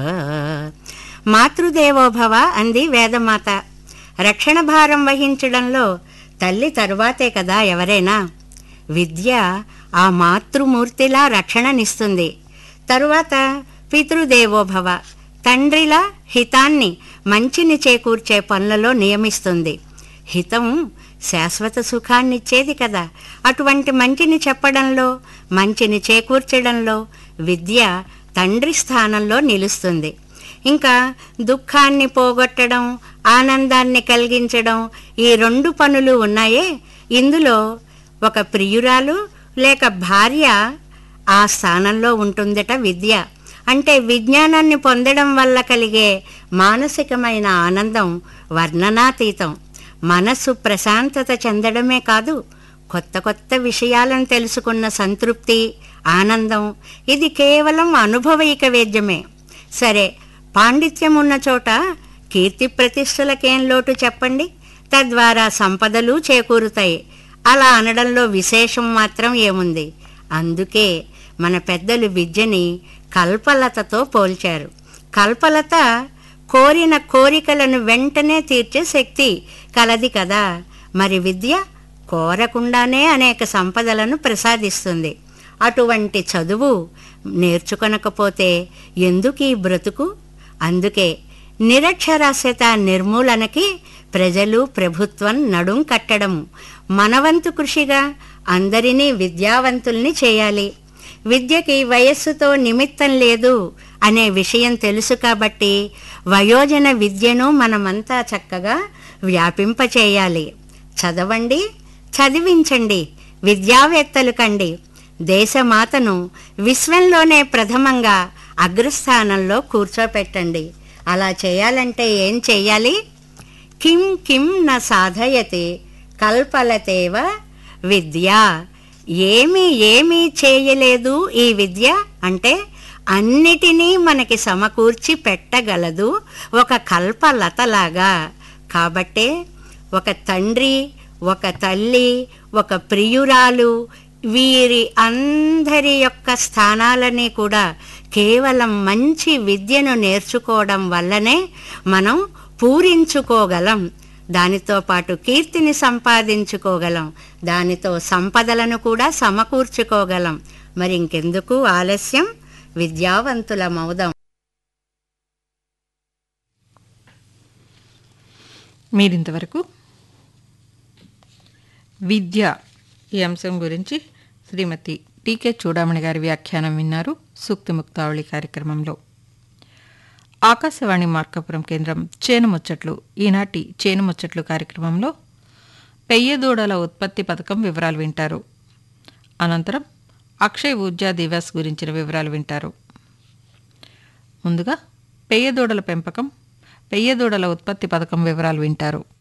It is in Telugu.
మాతృదేవోభవ అంది వేదమాత రక్షణ భారం వహించడంలో తల్లి తరువాతే కదా ఎవరైనా విద్య ఆ మాతృమూర్తిలా రక్షణనిస్తుంది తరువాత పితృదేవోభవ తండ్రిలా హితాన్ని మంచిని చేకూర్చే పనులలో నియమిస్తుంది హితం శాశ్వత సుఖాన్నిచ్చేది కదా అటువంటి మంచిని చెప్పడంలో మంచిని చేకూర్చడంలో విద్య తండ్రి స్థానంలో నిలుస్తుంది ఇంకా దుఃఖాన్ని పోగొట్టడం ఆనందాన్ని కలిగించడం ఈ రెండు పనులు ఉన్నాయే ఇందులో ఒక ప్రియురాలు లేక భార్య ఆ స్థానంలో ఉంటుందట విద్య అంటే విజ్ఞానాన్ని పొందడం వల్ల కలిగే మానసికమైన ఆనందం వర్ణనాతీతం మనస్సు ప్రశాంతత చెందడమే కాదు కొత్త కొత్త విషయాలను తెలుసుకున్న సంతృప్తి ఆనందం ఇది కేవలం అనుభవైక వేద్యమే సరే పాండిత్యం ఉన్న చోట కీర్తి ప్రతిష్టలకేం లోటు చెప్పండి తద్వారా సంపదలు చేకూరుతాయి అలా అనడంలో విశేషం మాత్రం ఏముంది అందుకే మన పెద్దలు విద్యని కల్పలతతో పోల్చారు కల్పలత కోరిన కోరికలను వెంటనే తీర్చే శక్తి కలది కదా మరి విద్య కోరకుండానే అనేక సంపదలను ప్రసాదిస్తుంది అటువంటి చదువు నేర్చుకొనకపోతే ఎందుకు ఈ బ్రతుకు అందుకే నిరక్షరాస్యత నిర్మూలనకి ప్రజలు ప్రభుత్వం నడుం కట్టడం మనవంతు కృషిగా అందరినీ విద్యావంతుల్ని చేయాలి విద్యకి వయస్సుతో నిమిత్తం లేదు అనే విషయం తెలుసు కాబట్టి వయోజన విద్యను మనమంతా చక్కగా వ్యాపింపచేయాలి చదవండి చదివించండి విద్యావేత్తలు కండి దేశమాతను విశ్వంలోనే ప్రథమంగా అగ్రస్థానంలో కూర్చోపెట్టండి అలా చేయాలంటే ఏం చెయ్యాలి కిం కిం న సాధయతే కల్పలతేవ విద్య ఏమీ ఏమీ చేయలేదు ఈ విద్య అంటే అన్నిటినీ మనకి సమకూర్చి పెట్టగలదు ఒక కల్పలతలాగా కాబట్టే ఒక తండ్రి ఒక తల్లి ఒక ప్రియురాలు వీరి అందరి యొక్క స్థానాలని కూడా కేవలం మంచి విద్యను నేర్చుకోవడం వల్లనే మనం పూరించుకోగలం దానితో పాటు కీర్తిని సంపాదించుకోగలం దానితో సంపదలను కూడా సమకూర్చుకోగలం మరి ఇంకెందుకు ఆలస్యం విద్యావంతుల మౌదం మీరింతవరకు విద్య ఈ అంశం గురించి శ్రీమతి టీకే చూడామణి గారి వ్యాఖ్యానం విన్నారు సూక్తి ముక్తావళి కార్యక్రమంలో ఆకాశవాణి మార్కాపురం కేంద్రం చేను ముచ్చట్లు ఈనాటి చేను ముచ్చట్లు కార్యక్రమంలో పెయ్యదూడల ఉత్పత్తి పథకం వివరాలు వింటారు అనంతరం అక్షయ్ ఊర్జా దివస్ గురించిన వివరాలు వింటారు ముందుగా పెయ్యదూడల పెంపకం పెయ్యదూడల ఉత్పత్తి పథకం వివరాలు వింటారు